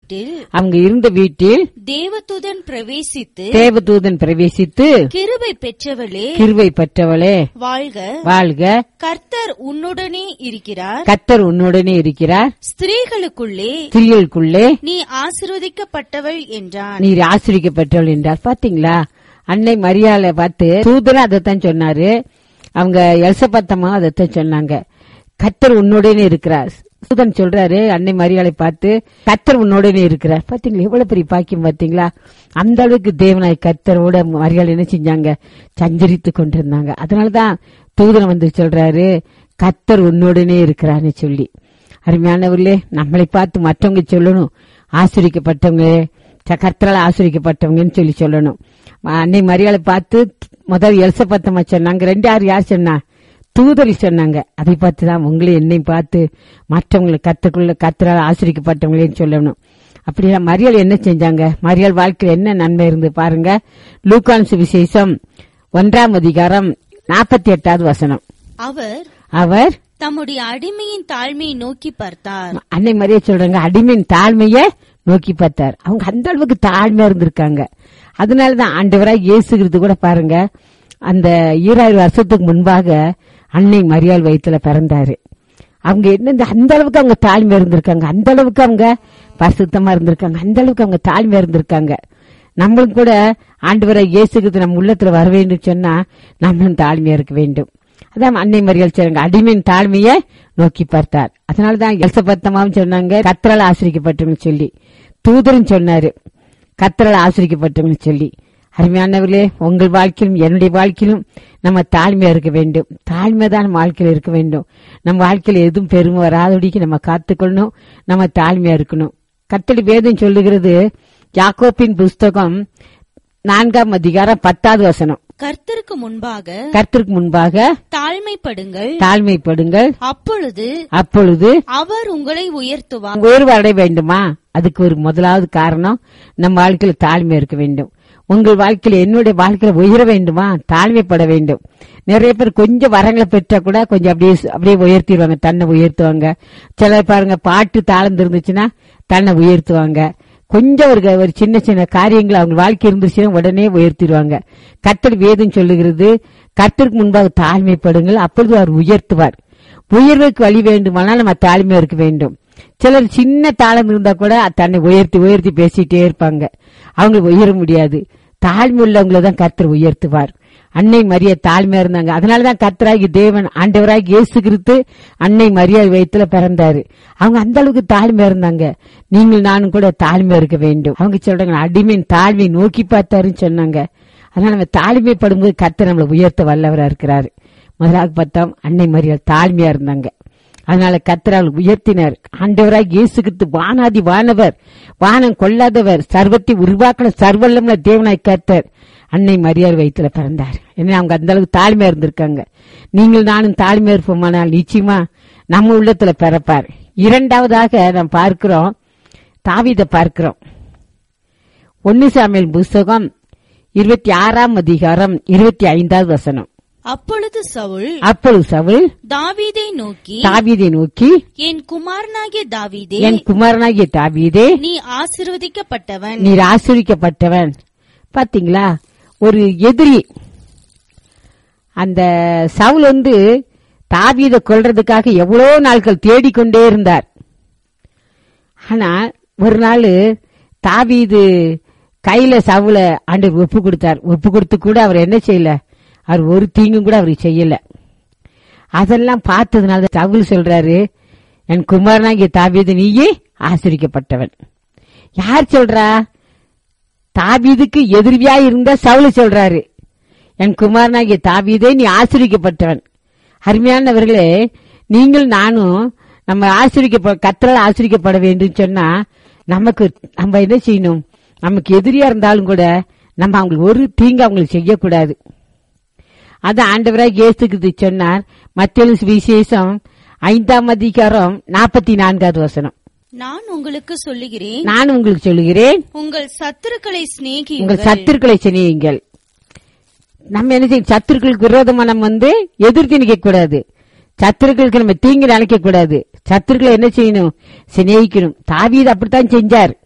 வீட்டில் அவங்க இருந்த வீட்டில் தேவதூதன் பிரவேசித்து தேவதூதன் பிரவேசித்து கிருபை பெற்றவளே கிருவை பெற்றவளே வாழ்க வாழ்க கர்த்தர் உன்னுடனே இருக்கிறார் கத்தர் உன்னுடனே இருக்கிறார் ஸ்திரீகளுக்குள்ளே ஸ்திரீகளுக்குள்ளே நீ ஆசிர்வதிக்கப்பட்டவள் என்றான் நீர் ஆசிரிக்கப்பட்டவள் என்றார் பாத்தீங்களா அன்னை மரியாதை பார்த்து தூதரா அதைத்தான் சொன்னாரு அவங்க எல்சபத்தம்மா அதைத்தான் சொன்னாங்க கத்தர் உன்னுடனே இருக்கிறார் தூதன் சொல்றாரு அன்னை மரியாதை பார்த்து கத்தர் உன்னுடனே இருக்கிறார் பாத்தீங்களா எவ்வளவு பெரிய பாக்கியம் பாத்தீங்களா அந்த அளவுக்கு தேவனாய் கத்தரோட மரியாதை என்ன செஞ்சாங்க சஞ்சரித்து கொண்டிருந்தாங்க அதனாலதான் தூதன் வந்து சொல்றாரு கத்தர் உன்னுடனே இருக்கிறான்னு சொல்லி அருமையானவர்களே நம்மளை பார்த்து மற்றவங்க சொல்லணும் ஆசிரிக்கப்பட்டவங்க கர்த்தரால் ஆசிரிக்கப்பட்டவங்கன்னு சொல்லி சொல்லணும் அன்னை மரியாதை பார்த்து முதல் எல்சபத்தம்மா சொன்னாங்க ரெண்டு யார் யார் சொன்னா தூதரி சொன்னாங்க அதை பார்த்து தான் உங்களையும் என்னையும் பார்த்து மற்றவங்களை கத்துக்குள்ள கத்தரால் ஆசிரிக்கப்பட்டவங்களேன்னு சொல்லணும் அப்படியா மரியாள் என்ன செஞ்சாங்க மரியாள் வாழ்க்கையில் என்ன நன்மை இருந்து பாருங்க லூக்கான் சுவிசேஷம் ஒன்றாம் அதிகாரம் நாற்பத்தி எட்டாவது வசனம் அவர் அவர் தம்முடைய அடிமையின் தாழ்மையை நோக்கி பார்த்தார் அன்னை மரியா சொல்றாங்க அடிமையின் தாழ்மைய நோக்கி பார்த்தார் அவங்க அந்த அளவுக்கு தாழ்மையா இருந்திருக்காங்க அதனாலதான் ஆண்டவராய் இயேசுகிறது கூட பாருங்க அந்த ஈராயிரம் வருஷத்துக்கு முன்பாக அன்னை மரியாள் வயித்துல பிறந்தாரு அவங்க என்ன இந்த அந்த அளவுக்கு அவங்க தாழ்மையா இருந்திருக்காங்க அந்த அளவுக்கு அவங்க பரிசுத்தமா இருந்திருக்காங்க அந்த அளவுக்கு அவங்க தாழ்மையா இருந்திருக்காங்க நம்மளும் கூட ஆண்டவரை இயேசுகிறது நம்ம உள்ளத்துல வர வேண்டும் சொன்னா நம்மளும் தாழ்மையா இருக்க வேண்டும் அதான் அன்னை மரியாள் சொல்றாங்க அடிமையின் தாழ்மையை நோக்கி பார்த்தார் அதனாலதான் எல்சபத்தமாவும் சொன்னாங்க கத்தரால் ஆசிரிக்கப்பட்டவங்க சொல்லி தூதரும் சொன்னாரு கத்தரால் ஆசிரிக்கப்பட்டவங்க சொல்லி அருமையானவர்களே உங்கள் வாழ்க்கையிலும் என்னுடைய வாழ்க்கையிலும் நம்ம தாழ்மையா இருக்க வேண்டும் தாழ்மை தான் நம்ம வாழ்க்கையில இருக்க வேண்டும் நம்ம வாழ்க்கையில எதுவும் பெருமை வராதபடிக்கு நம்ம காத்துக்கொள்ளணும் நம்ம தாழ்மையா இருக்கணும் கத்தடி வேதம் சொல்லுகிறது யாக்கோப்பின் புஸ்தகம் நான்காம் அதிகாரம் பத்தாவது வசனம் கர்த்தருக்கு முன்பாக கர்த்தருக்கு முன்பாக தாழ்மைப்படுங்கள் தாழ்மைப்படுங்கள் அப்பொழுது அப்பொழுது அவர் உங்களை உயர்த்துவார் உயர்வு அடைய வேண்டுமா அதுக்கு ஒரு முதலாவது காரணம் நம்ம வாழ்க்கையில தாழ்மை இருக்க வேண்டும் உங்கள் வாழ்க்கையில என்னுடைய வாழ்க்கையில உயர வேண்டுமா தாழ்மைப்பட வேண்டும் நிறைய பேர் கொஞ்சம் வரங்களை பெற்றா கூட கொஞ்சம் அப்படியே அப்படியே உயர்த்திடுவாங்க தன்னை உயர்த்துவாங்க சிலர் பாருங்க பாட்டு தாழ்ந்து இருந்துச்சுன்னா தன்னை உயர்த்துவாங்க கொஞ்சம் ஒரு ஒரு சின்ன சின்ன காரியங்கள் அவங்க வாழ்க்கை இருந்துச்சுன்னா உடனே உயர்த்திடுவாங்க கர்த்தர் வேதம் சொல்லுகிறது கர்த்தருக்கு முன்பாக தாழ்மைப்படுங்கள் அப்பொழுது அவர் உயர்த்துவார் உயர்வுக்கு வழி வேண்டுமானால் நம்ம தாழ்மையா இருக்க வேண்டும் சிலர் சின்ன தாளம் இருந்தா கூட தன்னை உயர்த்தி உயர்த்தி பேசிட்டே இருப்பாங்க அவங்க உயர முடியாது தாழ்மை உள்ளவங்களை தான் கர்த்தர் உயர்த்துவார் அன்னை மரியா தாழ்மையா இருந்தாங்க அதனாலதான் கர்த்தராகி தேவன் ஆண்டவராகி இயேசு கிறிஸ்து அன்னை மரியா வயித்துல பிறந்தாரு அவங்க அந்த அளவுக்கு தாழ்மையா இருந்தாங்க நீங்கள் நானும் கூட தாழ்மையா இருக்க வேண்டும் அவங்க சொல்றாங்க அடிமையின் தாழ்மை நோக்கி பார்த்தாருன்னு சொன்னாங்க அதனால நம்ம தாழ்மைப்படும்போது கர்த்தர் நம்மளை உயர்த்த வல்லவரா இருக்கிறாரு முதலாக பார்த்தோம் அன்னை மரியா தாழ்மையா இருந்தாங்க அதனால கத்தரால் உயர்த்தினர் ஆண்டவராய் இயேசு கிறிஸ்து வானாதி வானவர் வானம் கொள்ளாதவர் சர்வத்தை உருவாக்கின சர்வல்லம்ல தேவனாய் கத்தர் அன்னை மரியாதை வயிற்றுல பிறந்தார் ஏன்னா அவங்க அந்த அளவுக்கு தாழ்மையா இருந்திருக்காங்க நீங்கள் நானும் தாழ்மையா இருப்போமானால் நிச்சயமா நம்ம உள்ளத்துல பிறப்பார் இரண்டாவதாக நாம் பார்க்கிறோம் தாவீதை பார்க்கிறோம் ஒன்னு சாமியல் புஸ்தகம் இருபத்தி ஆறாம் அதிகாரம் இருபத்தி ஐந்தாவது வசனம் அப்பொழுது சவுல் அப்பொழுது சவுல் தாவீதை நோக்கி தாவீதை நோக்கி என் குமாரனாகிய தாவீதே என் குமாரனாகிய தாவீதே நீ ஆசிர்வதிக்கப்பட்டவன் நீர் ஆசிரிக்கப்பட்டவன் பாத்தீங்களா ஒரு எதிரி அந்த சவுல் வந்து தாவீதை கொல்றதுக்காக எவ்வளவு நாட்கள் தேடிக்கொண்டே இருந்தார் ஆனா ஒரு நாள் தாவீது கையில சவுல ஆண்டு ஒப்பு கொடுத்தார் ஒப்பு கொடுத்து கூட அவர் என்ன செய்யல அவர் ஒரு தீங்கும் கூட அவர் செய்யல அதெல்லாம் பார்த்ததுனால சவுல் சொல்றாரு என் குமாரனாகிய தாவீது நீயே ஆசிரிக்கப்பட்டவன் யார் சொல்றா தாவீதுக்கு எதிர்வியா இருந்த சவுல் சொல்றாரு என் குமாரனாகிய தாவீதே நீ ஆசிரிக்கப்பட்டவன் அருமையானவர்களே நீங்கள் நானும் நம்ம ஆசிரிக்க கத்தரால் ஆசிரிக்கப்பட வேண்டும் சொன்னா நமக்கு நம்ம என்ன செய்யணும் நமக்கு எதிரியா இருந்தாலும் கூட நம்ம அவங்களுக்கு ஒரு தீங்கு அவங்களுக்கு செய்யக்கூடாது அது ஆண்டவராக இயேசுக்கு சொன்னார் மத்திய விசேஷம் ஐந்தாம் அதிகாரம் நாற்பத்தி நான்காவது வசனம் நான் உங்களுக்கு சொல்லுகிறேன் நான் உங்களுக்கு சொல்லுகிறேன் உங்கள் சத்துருக்களை உங்கள் சிநேகியுங்கள் சத்துருக்களை சினியுங்கள் நம்ம என்ன செய்யும் சத்துருக்களுக்கு விரோதமா நம்ம வந்து எதிர்த்து நிக்க கூடாது சத்துருக்களுக்கு நம்ம தீங்கு நினைக்க கூடாது சத்துருக்களை என்ன செய்யணும் சிநேகிக்கணும் தாவீது அப்படித்தான் செஞ்சார்